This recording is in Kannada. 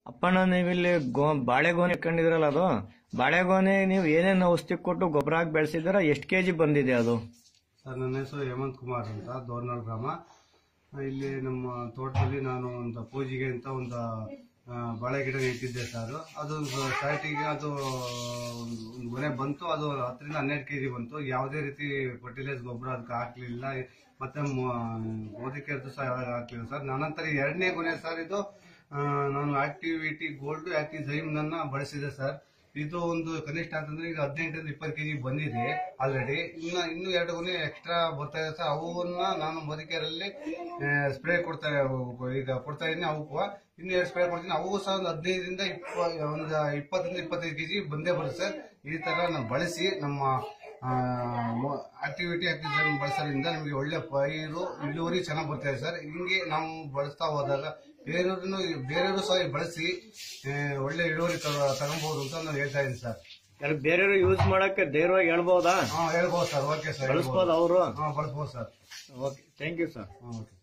ಅಪ್ಪಣ್ಣ ನೀವಿಲ್ಲಿ ಗೋ ಬಾಳೆಗೊನೆ ಇಟ್ಕೊಂಡಿದ್ರಲ್ಲ ಅದು ಬಾಳೆಗೊನೆ ನೀವು ಏನೇನು ಔಷಧಿ ಕೊಟ್ಟು ಗೊಬ್ಬರ ಹಾಕಿ ಬೆಳೆಸಿದ್ರ ಎಷ್ಟು ಕೆಜಿ ಬಂದಿದೆ ಅದು ಸರ್ ನನ್ನ ಹೆಸರು ಹೇಮಂತ್ ಕುಮಾರ್ ಅಂತ ದೋರ್ನಾಳ್ ಗ್ರಾಮ ಇಲ್ಲಿ ನಮ್ಮ ತೋಟದಲ್ಲಿ ನಾನು ಒಂದು ಪೂಜೆಗೆ ಅಂತ ಒಂದು ಆ, ಬಾಳೆ ಗಿಡ ಇಟ್ಟಿದ್ದೆ ಸರ್ ಅದು ಸ್ಟಾರ್ಟಿಗೆ ಅದು ಒಂದು ಒಂದು ಗೊನೆ ಬಂತು ಅದು ಹತ್ತರಿಂದ ಹನ್ನೆರಡು ಕೆಜಿ ಬಂತು ಯಾವುದೇ ರೀತಿ ಫರ್ಟಿಲೈಸರ್ ಗೊಬ್ಬರ ಅದಕ್ಕೆ ಹಾಕ್ಲಿಲ್ಲ ಮತ್ತೆ ಮೋದಿಕೆ ಸಹ ಯಾವಾಗ ಹಾಕ್ಲಿಲ್ಲ ಸರ್ ನಂತರ ಎರಡನೇ ಗೊನೆ ಸರ್ ಇದು ಆ, ನಾನು ಆಕ್ಟಿವಿಟಿ ಗೋಲ್ಡ್ ಆಕ್ಟಿವ್ ಜೈಮ್ ನನ್ನ ಬಳಸಿದೆ ಸರ್ ಇದು ಒಂದು ಕನಿಷ್ಠ ಅಂತಂದ್ರೆ ಈಗ ಹದಿನೆಂಟರಿಂದ ಇಪ್ಪತ್ತು ಕೆಜಿ ಬಂದಿದೆ ಆಲ್ರೆಡಿ ಇನ್ನ ಇನ್ನು ಎರಡು ಗುಣಿ ಎಕ್ಸ್ಟ್ರಾ ಬರ್ತಾ ಇದೆ ಸರ್ ಅವನ್ನ ನಾನು ಮದಿಕೆರಲ್ಲಿ ಸ್ಪ್ರೇ ಕೊಡ್ತಾ ಈಗ ಕೊಡ್ತಾ ಇದ್ದೀನಿ ಅವಕ್ಕೂ ಇನ್ನು ಎರಡು ಸ್ಪ್ರೇ ಕೊಡ್ತೀನಿ ಅವು ಸಹ ಒಂದು ಹದಿನೈದರಿಂದ ಇಪ್ಪ ಒಂದು ಇಪ್ಪತ್ತರಿಂದ ಇಪ್ಪತ್ತೈದು ಕೆಜಿ ಬಂದೇ ಬರುತ್ತೆ ಸರ್ ಈ ತರ ನಾವು ಬಳಸಿ ನಮ್ಮ ಆಕ್ಟಿವಿಟಿ ಆಕ್ಟಿವ್ ಬಳಸೋದ್ರಿಂದ ನಮಗೆ ಒಳ್ಳೆ ಪೈರು ಇಳುವರಿ ಚೆನ್ನಾಗಿ ಬರ್ತಾ ಇದೆ ಸರ್ ಹಿಂಗೆ ನಾವು ಬಳಸ್ತಾ ಹೋದಾಗ ಬೇರೆಯವ್ರನ್ನು ಬೇರೆಯವರು ಸಹ ಬಳಸಿ ಆ, ಒಳ್ಳೆ ಇಳುವರಿ ತಗ- ತಗೊಬಹುದು ಅಂತ ನಾನು ಹೇಳ್ತಾ ಇದ್ದೀನಿ ಸರ್ ಯಾರು ಬೇರೆಯವರು ಯೂಸ್ ಮಾಡಕ್ಕೆ ಧೈರ್ಯವಾಗಿ ಹೇಳ್ಬೋದಾ ಹಾ ಹೇಳ್ಬೋದು ಸರ್ ಓಕೆ ಸರ್ ಬಳಸ್ಬೋದು ಅವರು ಹಾ ಬಳಸ್ಬೋದು sir okay thank you sir ಹಾ ಓಕೆ